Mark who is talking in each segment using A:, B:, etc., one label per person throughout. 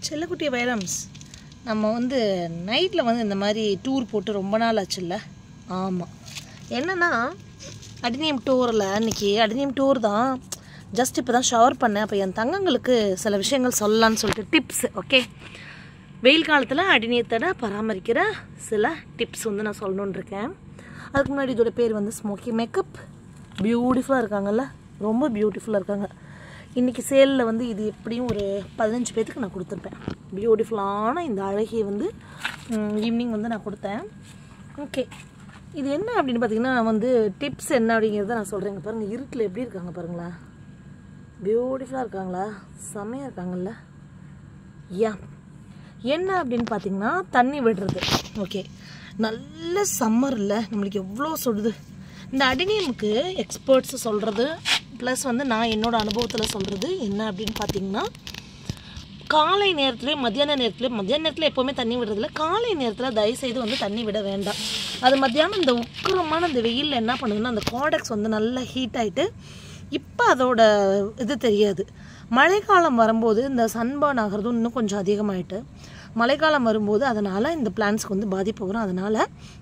A: செல்லக்குட்டி வைரம்ஸ் நம்ம வந்து நைட்டில் வந்து இந்த மாதிரி டூர் போட்டு ரொம்ப நாள் ஆச்சுல்ல ஆமாம் என்னன்னா அடினியம் டூரில் அன்றைக்கி அடினியம் டூர் தான் ஜஸ்ட் இப்போ தான் ஷவர் பண்ணேன் அப்போ என் தங்கங்களுக்கு சில விஷயங்கள் சொல்லலான்னு சொல்லிட்டு டிப்ஸ் ஓகே வெயில் காலத்தில் அடிநியத்தோட பராமரிக்கிற சில டிப்ஸ் வந்து நான் சொல்லணுன்னு இருக்கேன் அதுக்கு முன்னாடி இதோட பேர் வந்து ஸ்மோக்கி மேக்கப் பியூட்டிஃபுல்லாக இருக்காங்கல்ல ரொம்ப பியூட்டிஃபுல்லாக இருக்காங்க இன்றைக்கி சேலில் வந்து இது எப்படியும் ஒரு பதினஞ்சு பேத்துக்கு நான் கொடுத்துருப்பேன் பியூட்டிஃபுல்லான இந்த அழகியை வந்து ஈவினிங் வந்து நான் கொடுத்தேன் ஓகே இது என்ன அப்படின்னு பார்த்தீங்கன்னா வந்து டிப்ஸ் என்ன அப்படிங்கிறத நான் சொல்கிறேங்க பாருங்கள் இருட்டில் எப்படி இருக்காங்க பாருங்களேன் பியூட்டிஃபுல்லாக இருக்காங்களா செம்மையாக இருக்காங்கல்ல யா என்ன அப்படின்னு பார்த்தீங்கன்னா தண்ணி விடுறது ஓகே நல்ல சம்மர் இல்லை நம்மளுக்கு எவ்வளோ சுடுது இந்த அடினியமுக்கு எக்ஸ்பர்ட்ஸ் சொல்கிறது ப்ளஸ் வந்து நான் என்னோட அனுபவத்தில் சொல்கிறது என்ன அப்படின்னு பார்த்தீங்கன்னா காலை நேரத்துலேயும் மத்தியான நேரத்துலேயும் மத்தியான நேரத்தில் எப்போவுமே தண்ணி விடுறதில்ல காலை நேரத்தில் தயவுசெய்து வந்து தண்ணி விட வேண்டாம் அது மத்தியானம் இந்த உக்கிரமான இந்த வெயிலில் என்ன பண்ணுதுன்னா அந்த காடக்ஸ் வந்து நல்லா ஹீட் ஆகிட்டு இப்போ அதோட இது தெரியாது மழைக்காலம் வரும்போது இந்த சன்பர்ன் ஆகிறதும் இன்னும் கொஞ்சம் அதிகமாயிட்டு மழைக்காலம் வரும்போது அதனால் இந்த பிளான்ஸ்க்கு வந்து பாதிப்பு வரும் அதனால்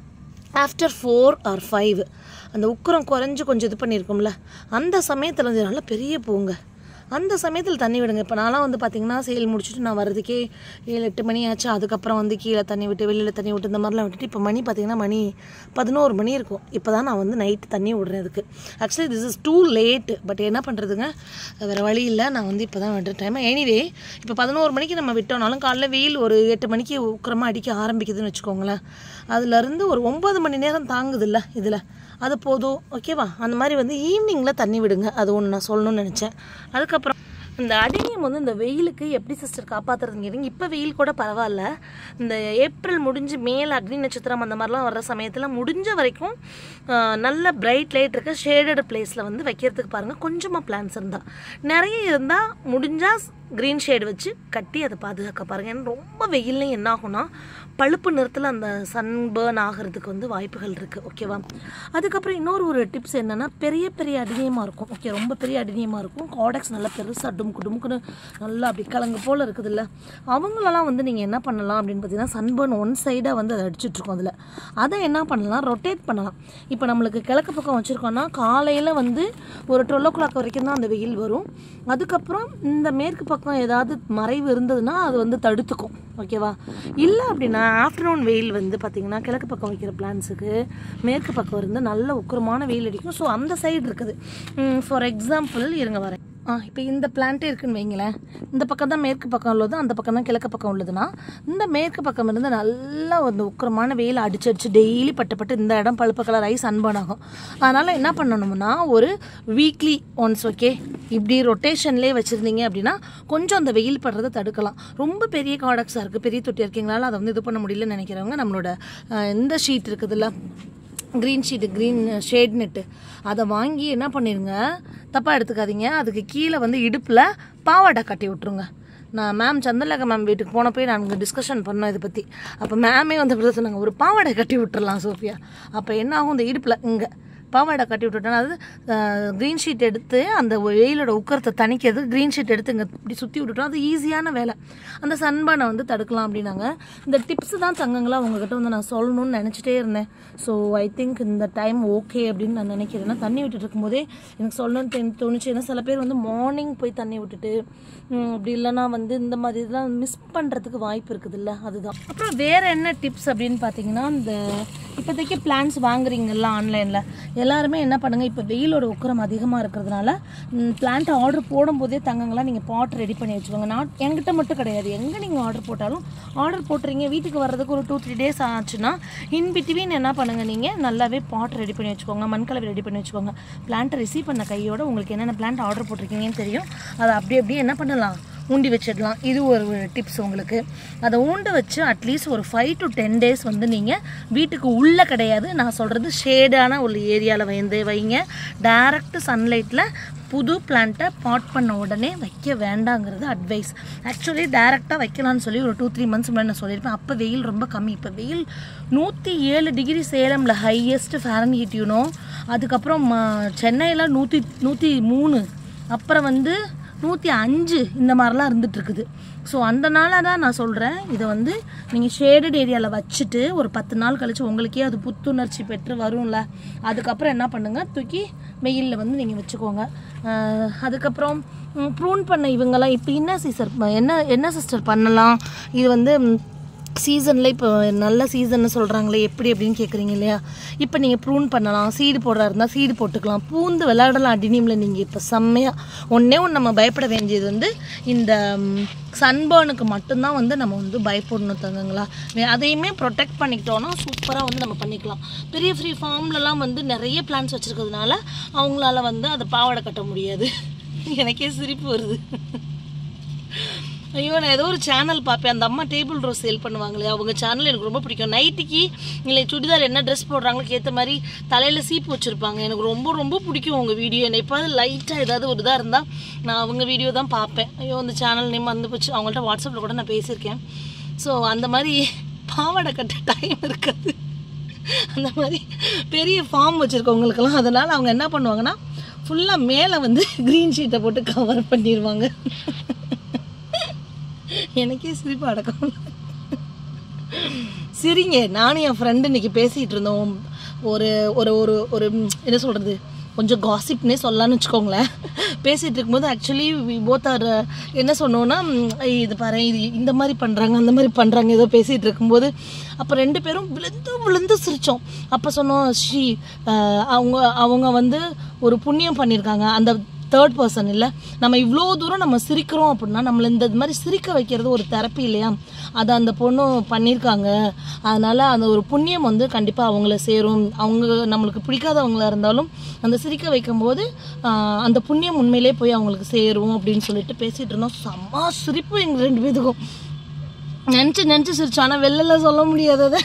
A: ஆஃப்டர் ஃபோர் ஆர் ஃபைவ் அந்த உக்கரம் குறைஞ்சு கொஞ்சம் இது பண்ணியிருக்கோம்ல அந்த சமயத்தில் வந்து நல்லா பெரிய பூங்க அந்த சமயத்தில் தண்ணி விடுங்க இப்போ நான்லாம் வந்து பார்த்திங்கன்னா செயல் முடிச்சுட்டு நான் வர்றதுக்கே ஏழு எட்டு மணி ஆச்சு அதுக்கப்புறம் வந்து கீழே தண்ணி விட்டு வெளியில் தண்ணி விட்டு இந்த மாதிரிலாம் விட்டுட்டு இப்போ மணி பார்த்திங்கன்னா மணி பதினோரு மணி இருக்கும் இப்போ தான் நான் வந்து நைட்டு தண்ணி விடுறேன் அதுக்கு actually this is too late but என்ன பண்ணுறதுங்க வேறு வழி இல்லை நான் வந்து இப்போ தான் விட்டுட்டேன் எனிவே இப்போ பதினோரு மணிக்கு நம்ம விட்டோம்னாலும் காலைல வெயில் ஒரு எட்டு மணிக்கு உக்கிரமாக அடிக்க ஆரம்பிக்குதுன்னு வச்சுக்கோங்களேன் அதுலேருந்து ஒரு ஒம்பது மணி நேரம் தாங்குதில்ல இதில் அது போதும் ஓகேவா அந்த மாதிரி வந்து ஈவினிங்கில் தண்ணி விடுங்க அது ஒன்று நான் சொல்லணும்னு நினச்சேன் அதுக்கப்புறம் இந்த அடினியம் வந்து இந்த வெயிலுக்கு எப்படி சிஸ்டர் காப்பாற்றுறதுன்னு கேட்டிங்க இப்போ வெயில் கூட பரவாயில்ல இந்த ஏப்ரல் முடிஞ்சு மேல் அக்னி நட்சத்திரம் அந்த மாதிரிலாம் வர்ற சமயத்தில் முடிஞ்ச வரைக்கும் ஆஹ், நல்ல பிரைட் லைட் இருக்க ஷேடட் பிளேஸில் வந்து வைக்கிறதுக்கு பாருங்கள் கொஞ்சமாக பிளான்ஸ் இருந்தால் நிறைய இருந்தால் முடிஞ்சால் க்ரீன் ஷேடு வச்சு கட்டி அதை பாதுகாக்க பாருங்கள் ஏன்னா ரொம்ப வெயில்லையும் என்ன ஆகும்னா பழுப்பு நிறத்தில் அந்த சன் பேர்ன் ஆகிறதுக்கு வந்து வாய்ப்புகள் இருக்குது ஓகேவா அதுக்கப்புறம் இன்னொரு ஒரு டிப்ஸ் என்னென்னா பெரிய பெரிய அடினியமாக இருக்கும் ஓகே ரொம்ப பெரிய அடினியமாக இருக்கும் காடக்ஸ் நல்லா பெருசாக டுமுக்கு டுமுக்குன்னு நல்லா அப்படி கலங்கு போல் இருக்குதுல்ல அவங்களெல்லாம் வந்து நீங்கள் என்ன பண்ணலாம் அப்படின்னு பார்த்தீங்கன்னா சன்பர்ன் ஒன் சைடாக வந்து அதை அடிச்சிட்ருக்கோம் அதில் அதை என்ன பண்ணலாம் ரொட்டேட் பண்ணலாம் இப்போ நம்மளுக்கு கிழக்கு பக்கம் வச்சுருக்கோம்னா காலையில் வந்து ஒரு டுவெல் ஓ கிளாக் வரைக்கும் தான் அந்த வெயில் வரும் அதுக்கப்புறம் இந்த மேற்கு பக்கம் ஏதாவது மறைவு இருந்ததுன்னா அது வந்து தடுத்துக்கும் ஓகேவா இல்லை அப்படின்னா ஆஃப்டர்நூன் வெயில் வந்து பார்த்திங்கன்னா கிழக்கு பக்கம் வைக்கிற பிளான்ஸுக்கு மேற்கு பக்கம் இருந்து நல்ல உக்கிரமான வெயில் அடிக்கும் ஸோ அந்த சைடு இருக்குது ஃபார் எக்ஸாம்பிள் இருங்க வரேன் ஆ இப்போ இந்த பிளான்ட்டே இருக்குன்னு வைங்களேன் இந்த பக்கம் தான் மேற்கு பக்கம் உள்ளது அந்த பக்கம் தான் கிழக்கு பக்கம் உள்ளதுன்னா இந்த மேற்கு பக்கம் இருந்து நல்லா அந்த உக்கிரமான வெயில் அடிச்சு அடிச்சு டெய்லி பட்டு பட்டு இந்த இடம் பழுப்பு கலர் ஐஸ் அன்பன் ஆகும் அதனால் என்ன பண்ணணும்னா ஒரு வீக்லி ஒன்ஸ் ஓகே இப்படி ரொட்டேஷன்லேயே வச்சுருந்தீங்க அப்படின்னா கொஞ்சம் அந்த வெயில் படுறதை தடுக்கலாம் ரொம்ப பெரிய காடக்ஸாக இருக்குது பெரிய தொட்டி இருக்கீங்களால அதை வந்து இது பண்ண முடியலன்னு நினைக்கிறவங்க நம்மளோட அஹ், இந்த ஷீட் இருக்குதுல்ல green sheet green shade net அதை வாங்கி என்ன பண்ணிடுங்க தப்பாக எடுத்துக்காதீங்க அதுக்கு கீழே வந்து இடுப்பில் பாவாடை கட்டி விட்ருங்க நான் மேம் சந்திரலேகா மேம் வீட்டுக்கு போனப்போய் நாங்கள் டிஸ்கஷன் பண்ணோம் இதை பற்றி அப்போ மேமே வந்து இப்படி சொன்னாங்க ஒரு பாவாடை கட்டி விட்டுறலாம் சோஃபியா அப்போ என்ன ஆகும் இந்த இடுப்பில் இங்கே பாவாடை கட்டி விட்டுட்டோன்னா அது க்ரீன் ஷீட் எடுத்து அந்த வெயிலோட உக்கரத்தை தணிக்கிறது க்ரீன் ஷீட் எடுத்து இங்கே இப்படி சுற்றி விட்டுட்டோம் அது ஈஸியான வேலை அந்த சன்பனை வந்து தடுக்கலாம் அப்படின்னாங்க இந்த டிப்ஸ் தான் தங்கங்களா உங்ககிட்ட வந்து நான் சொல்லணும்னு நினச்சிட்டே இருந்தேன் ஸோ ஐ திங்க் இந்த டைம் ஓகே அப்படின்னு நான் நினைக்கிறேன் ஏன்னா தண்ணி விட்டுட்டு இருக்கும்போதே எனக்கு சொல்லணும்னு தென் தோணுச்சு ஏன்னா சில பேர் வந்து மார்னிங் போய் தண்ணி விட்டுட்டு ம், அப்படி இல்லைன்னா வந்து இந்த மாதிரி இதெல்லாம் மிஸ் பண்ணுறதுக்கு வாய்ப்பு இருக்குதுல்ல அதுதான் அப்புறம் வேறு என்ன டிப்ஸ் அப்படின்னு பார்த்தீங்கன்னா இந்த இப்போதைக்கு பிளான்ஸ் வாங்குறீங்கல்ல ஆன்லைனில் எல்லாருமே என்ன பண்ணுங்கள் இப்போ வெயிலோட உக்கரம் அதிகமாக இருக்கிறதுனால பிளான்ட் ஆர்டர் போடும்போதே தங்கங்களா நீங்கள் பாட் ரெடி பண்ணி வச்சுக்கோங்க நான் என்கிட்ட மட்டும் கிடையாது எங்கே நீங்கள் ஆர்டர் போட்டாலும் ஆர்டர் போட்டுறீங்க வீட்டுக்கு வர்றதுக்கு ஒரு டூ த்ரீ டேஸ் ஆச்சுன்னா இன் பிட்வீன் என்ன பண்ணுங்கள் நீங்கள் நல்லாவே பாட் ரெடி பண்ணி வச்சுக்கோங்க மண்கலவை ரெடி பண்ணி வச்சுக்கோங்க பிளான்ட்டை ரிசீவ் பண்ண கையோட உங்களுக்கு என்னென்ன பிளான்ட் ஆர்டர் போட்டிருக்கீங்கன்னு தெரியும் அதை அப்படியே அப்படியே என்ன பண்ணலாம் ஊண்டி வச்சிடலாம் இது ஒரு டிப்ஸ் உங்களுக்கு அதை ஊண்டு வச்சு அட்லீஸ்ட் ஒரு ஃபைவ் டு டென் டேஸ் வந்து நீங்கள் வீட்டுக்கு உள்ளே கிடையாது நான் சொல்கிறது ஷேடான ஒரு ஏரியாவில் வந்து வைங்க டைரக்ட் சன்லைட்டில் புது பிளான்ட்டை பாட் பண்ண உடனே வைக்க வேண்டாங்கிறது அட்வைஸ் ஆக்சுவலி டைரெக்டாக வைக்கலாம்னு சொல்லி ஒரு டூ த்ரீ மந்த்ஸ் முன்னாடி நான் சொல்லியிருப்பேன் அப்போ வெயில் ரொம்ப கம்மி இப்போ வெயில் நூற்றி ஏழு டிகிரி சேலமில் ஹையஸ்ட் ஃபேரன் ஹீட் யூனோ அதுக்கப்புறம் ம- சென்னையில் நூற்றி நூற்றி மூணு அப்புறம் வந்து நூற்றி அஞ்சு இந்த மாதிரிலாம் இருந்துட்டு இருக்குது ஸோ அதனால தான் நான் சொல்கிறேன் இதை வந்து நீங்கள் ஷேடட் ஏரியாவில் வச்சுட்டு ஒரு பத்து நாள் கழிச்சு உங்களுக்கே அது புத்துணர்ச்சி பெற்று வரும்ல அதுக்கப்புறம் என்ன பண்ணுங்கள் தூக்கி வெயிலில் வந்து நீங்கள் வச்சுக்கோங்க அஹ் அதுக்கப்புறம் ப்ரூன் பண்ண இவங்கெல்லாம் இப்போ என்ன சிஸ்டர் என்ன என்ன சிஸ்டர் பண்ணலாம் இது வந்து ம், சீசனில் இப்போ நல்ல சீசன்னு சொல்கிறாங்களே எப்படி அப்படின்னு கேட்குறீங்க இல்லையா இப்போ நீங்கள் ப்ரூன் பண்ணலாம் சீடு போடுறா இருந்தால் சீடு போட்டுக்கலாம் பூந்து விளையாடலாம் அடினியமில் நீங்கள் இப்போ செம்மையாக ஒன்றே ஒன்று நம்ம பயப்பட வேண்டியது வந்து இந்த சன்பர்னுக்கு மட்டும்தான் வந்து நம்ம வந்து பயப்படணும் தங்கங்களா வே- அதையுமே ப்ரொடெக்ட் பண்ணிக்கிட்டோன்னா சூப்பராக வந்து நம்ம பண்ணிக்கலாம் பெரிய ஃப்ரீ ஃபார்ம்லலாம் வந்து நிறைய பிளான்ஸ் வச்சுருக்கிறதுனால அவங்களால வந்து அதை பாவாடை கட்ட முடியாது எனக்கே சிரிப்பு வருது ஐயோ நான் ஏதோ ஒரு சேனல் பார்ப்பேன் அந்த அம்மா டேபிள் ரோஸ் சேல் பண்ணுவாங்களே அவங்க சேனல் எனக்கு ரொம்ப பிடிக்கும் நைட்டிக்கு இல்லை சுடிதார் என்ன ட்ரெஸ் போடுறாங்களோ ஏற்ற மாதிரி தலையில் சீப்பு வச்சுருப்பாங்க எனக்கு ரொம்ப ரொம்ப பிடிக்கும் அவங்க வீடியோ என்னை எப்போது லைட்டாக ஏதாவது ஒரு இதாக இருந்தால் நான் அவங்க வீடியோ தான் பார்ப்பேன் ஐயோ அந்த சேனல் நேம் வந்து போச்சு அவங்கள்ட்ட வாட்ஸ்அப்பில் கூட நான் பேசியிருக்கேன் ஸோ அந்த மாதிரி பாவாடை கட்ட டைம் இருக்காது அந்த மாதிரி பெரிய ஃபார்ம் வச்சுருக்கவங்களுக்கெல்லாம் அதனால் அவங்க என்ன பண்ணுவாங்கன்னா ஃபுல்லாக மேலே வந்து க்ரீன் ஷீட்டை போட்டு கவர் பண்ணிடுவாங்க எனக்கே சிரிப்பு அடக்கம் சரிங்க நானும் என் ஃப்ரெண்டு இன்னைக்கு பேசிகிட்டு இருந்தோம் ஒரு ஒரு ஒரு ஒரு ம், என்ன சொல்கிறது கொஞ்சம் காசிப்னே சொல்லலாம்னு வச்சுக்கோங்களேன் பேசிகிட்டு இருக்கும்போது ஆக்சுவலி போத் ஆர் என்ன சொன்னோன்னா ம், ஐய், இது பாரு இது இந்த மாதிரி பண்ணுறாங்க அந்த மாதிரி பண்ணுறாங்க ஏதோ பேசிகிட்டு இருக்கும்போது அப்போ ரெண்டு பேரும் விழுந்து விழுந்து சிரித்தோம் அப்போ சொன்னோம் ஸ்ரீ அஹ், அவங்க அவங்க வந்து ஒரு புண்ணியம் பண்ணியிருக்காங்க அந்த தேர்ட் பர்சன் இல்லை நம்ம இவ்வளோ தூரம் நம்ம சிரிக்கிறோம் அப்படின்னா நம்மளை இந்த இது மாதிரி சிரிக்க வைக்கிறது ஒரு தெரப்பி இல்லையா அதை அந்த பொண்ணு பண்ணியிருக்காங்க அதனால் அந்த ஒரு புண்ணியம் வந்து கண்டிப்பாக அவங்கள சேரும் அவங்க நம்மளுக்கு பிடிக்காதவங்களா இருந்தாலும் அந்த சிரிக்க வைக்கும்போது ஆஹ், அந்த புண்ணியம் உண்மையிலே போய் அவங்களுக்கு சேரும் அப்படின்னு சொல்லிட்டு பேசிகிட்டு இருந்தோம் செம்ம சிரிப்பு எங்கள் ரெண்டு பேத்துக்கும் நினச்சி நினச்சி சிரிச்சோம் ஆனால் வெளில சொல்ல முடியாது அதை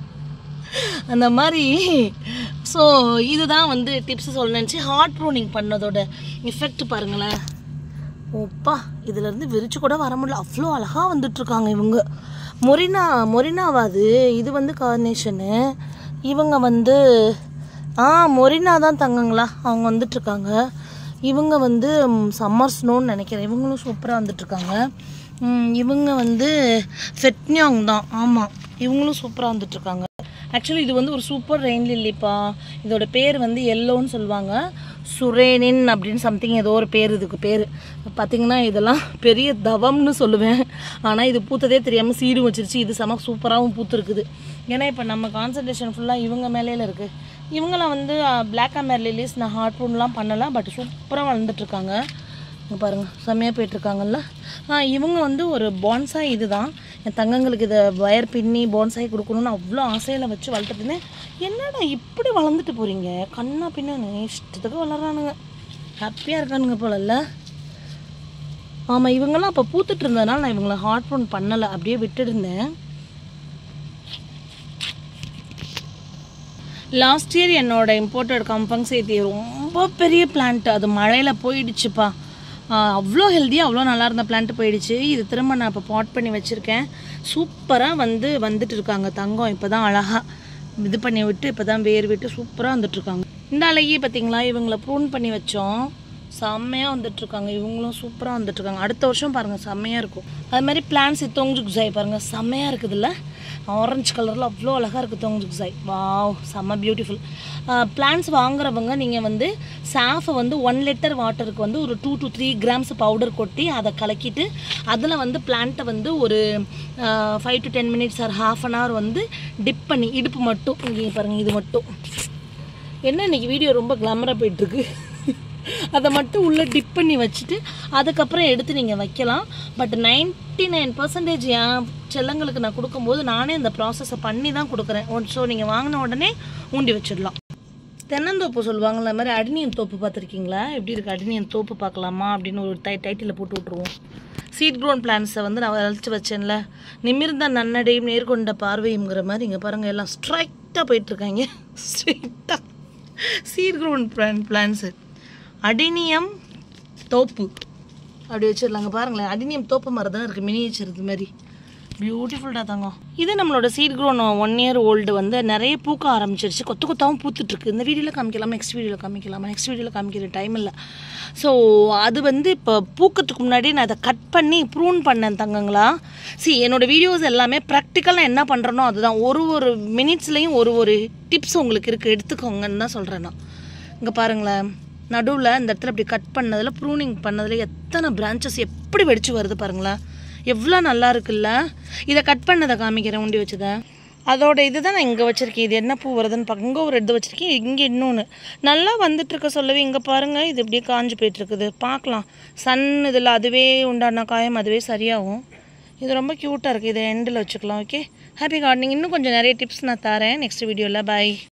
A: அந்த மாதிரி ஸோ இதுதான் வந்து டிப்ஸ் சொல்ல நினச்சி ஹார்ட் ப்ரூனிங் பண்ணதோட எஃபெக்ட் பாருங்களேன் ஓப்பா இதுலேருந்து விரிச்சு கூட வர முடியல அவ்வளோ அழகாக வந்துட்டுருக்காங்க இவங்க மொரினா மொரினாவா அது இது வந்து கார்னேஷனு இவங்க வந்து ஆ மொரினா தான் தங்கங்களா அவங்க வந்துட்டுருக்காங்க இவங்க வந்து சம்மர் ஸ்னோன்னு நினைக்கிறேன் இவங்களும் சூப்பராக வந்துட்டுருக்காங்க ம், இவங்க வந்து ஃபெட்னியாங் தான் ஆமாம் இவங்களும் சூப்பராக வந்துட்டுருக்காங்க ஆக்சுவலி இது வந்து ஒரு சூப்பர் ரெயின் லில்லிப்பா இதோட பேர் வந்து எல்லோன்னு சொல்லுவாங்க சுரேனின் அப்படின்னு சம்திங் ஏதோ ஒரு பேர் இதுக்கு பேர் பார்த்தீங்கன்னா இதெல்லாம் பெரிய தவம்னு சொல்லுவேன் ஆனால் இது பூத்ததே தெரியாமல் சீடும் வச்சிருச்சு இது செம சூப்பராகவும் பூத்துருக்குது ஏன்னா இப்போ நம்ம கான்சன்ட்ரேஷன் ஃபுல்லாக இவங்க மேலேல இருக்குது இவங்களாம் வந்து பிளாக் அண்ட் லில்லிஸ் நான் ஹார்ட் ப்ரூன்லாம் பண்ணல பட் சூப்பராக வளர்ந்துட்டுருக்காங்க இங்கே பாருங்கள் செம்மையாக போயிட்டுருக்காங்கல்ல ஆ இவங்க வந்து ஒரு பான்சாய் இதுதான் என் தங்கங்களுக்கு இதை வயர் பின்னி பான்சாய் கொடுக்கணும்னு அவ்வளோ ஆசையில் வச்சு வளர்த்துட்டு இருந்தேன் என்னடா இப்படி வளர்ந்துட்டு போகிறீங்க கண்ணா பின்னான்னு இஷ்டத்துக்கு வளர்றானுங்க ஹாப்பியாக இருக்கானுங்க போலல்ல ஆமாம் இவங்கெல்லாம் அப்போ பூத்துட்டு இருந்ததுனால நான் இவங்களை ஹார்ட் ப்ரோன் பண்ணலை அப்படியே விட்டுருந்தேன் லாஸ்ட் இயர் என்னோட இம்போர்ட்டட் கம்பங் சேத்தி ரொம்ப பெரிய பிளான்ட் அது மழையில் போயிடுச்சுப்பா அவ்வளோ ஹெல்த்தியாக அவ்வளோ நல்லா இருந்த பிளான்ட் போயிடுச்சு இது திரும்ப நான் இப்போ பாட் பண்ணி வச்சுருக்கேன் சூப்பராக வந்து வந்துட்டு இருக்காங்க தங்கம் இப்போ தான் அழகாக இது பண்ணி விட்டு இப்போ தான் வேர் விட்டு சூப்பராக வந்துட்டுருக்காங்க இந்த அழகி பார்த்தீங்களா இவங்களை ப்ரூன் பண்ணி வச்சோம் செம்மையாக வந்துட்டுருக்காங்க இவங்களும் சூப்பராக வந்துட்டுருக்காங்க அடுத்த வருஷம் பாருங்கள் செம்மையாக இருக்கும் அது மாதிரி பிளான்ஸ் தொங்குஜுக்ஸாய் பாருங்கள் செம்மையாக இருக்குதுல்ல ஆரஞ்சு கலரில் அவ்வளோ அழகாக இருக்குது தொங்குஜுக்ஸாய் வாவ் செம்ம பியூட்டிஃபுல் பிளான்ஸ் வாங்குறவங்க நீங்கள் வந்து சாஃபை வந்து ஒன் லிட்டர் வாட்டருக்கு வந்து ஒரு two to three grams powder கொட்டி அதை கலக்கிட்டு அதில் வந்து பிளான்ட்டை வந்து ஒரு five to ten minutes or half an hour வந்து டிப் பண்ணி இடுப்பு மட்டும் இங்கே பாருங்கள் இது மட்டும் என்ன இன்னைக்கு வீடியோ ரொம்ப கிளாமராக போயிட்டுருக்கு அதை மட்டும் உள்ளே டிப் பண்ணி வச்சுட்டு அதுக்கப்புறம் எடுத்து நீங்கள் வைக்கலாம் பட் 99% நைன் பர்சன்டேஜ் என் செல்லங்களுக்கு நான் கொடுக்கும்போது நானே இந்த ப்ராசஸை பண்ணி தான் கொடுக்குறேன் ஸோ நீங்கள் வாங்கின உடனே ஊண்டி வச்சிடலாம் தென்னந்தோப்பு சொல்லுவாங்கள்ல அது மாதிரி அடினியன் தோப்பு பார்த்துருக்கீங்களா எப்படி இருக்குது அடினியன் தோப்பு பார்க்கலாமா அப்படின்னு ஒரு டை டைட்டில் போட்டு விட்ருவோம் சீட் க்ரோன் பிளான்ஸை வந்து நான் வளர்ச்சி வச்சேன்ல நிமிர்ந்த நன்னடையும் நேர்கொண்ட பார்வையுங்கிற மாதிரி இங்கே பாருங்கள் எல்லாம் ஸ்ட்ரைட்டாக போயிட்டுருக்காங்க ஸ்ட்ரைட்டாக seed grown plant plants adenium தோப்பு அப்படி வச்சிடலாங்க பாருங்களேன் அடினியம் தோப்பு மரம் தான் இருக்குது மினியேச்சர் இது மாதிரி பியூட்டிஃபுல்டா தங்கம் இது நம்மளோட seed grown one year old வந்து நிறைய பூக்க ஆரம்பிச்சிருச்சு கொத்து கொத்தாவும் பூத்துட்ருக்கு இந்த வீடியோவில் காமிக்கலாமா நெக்ஸ்ட் வீடியோவில் காமிக்கலாமா நெக்ஸ்ட் வீடியோவில் காமிக்கிற டைம் இல்லை ஸோ அது வந்து இப்போ பூக்கிறதுக்கு முன்னாடி நான் அதை கட் பண்ணி ப்ரூன் பண்ணேன் தங்கங்களா சி என்னோடய வீடியோஸ் எல்லாமே ப்ராக்டிக்கலாக என்ன பண்ணுறனோ அதுதான் ஒரு ஒரு மினிட்ஸ்லேயும் ஒரு ஒரு டிப்ஸ் உங்களுக்கு இருக்குது எடுத்துக்கோங்கன்னு தான் சொல்கிறேன் நான் இங்கே பாருங்களேன் நடுவில் இந்த இடத்துல இப்படி கட் பண்ணதில் ப்ரூனிங் பண்ணதில் எத்தனை பிரான்ச்சஸ் எப்படி வெடிச்சு வருது பாருங்களேன் எவ்வளோ நல்லா இருக்குல்ல இதை கட் பண்ணதை காமிக்கிறேன் உண்டி வச்சதை அதோட இது தான் நான் இங்கே வச்சுருக்கேன் இது என்ன பூ வருதுன்னு பார்க்க இங்கே ஒரு இது வச்சுருக்கேன் இங்கே இன்னொன்று நல்லா வந்துட்டுருக்க சொல்லவே இங்கே பாருங்கள் இது இப்படியே காஞ்சு போயிட்டுருக்குது பார்க்கலாம் சன் இதில் அதுவே உண்டான காயம் அதுவே சரியாகும் இது ரொம்ப க்யூட்டாக இருக்குது இதை எண்டில் வச்சுக்கலாம் ஓகே ஹாப்பி கார்டனிங் இன்னும் கொஞ்சம் நிறைய டிப்ஸ் நான் தரேன் நெக்ஸ்ட் வீடியோவில் பை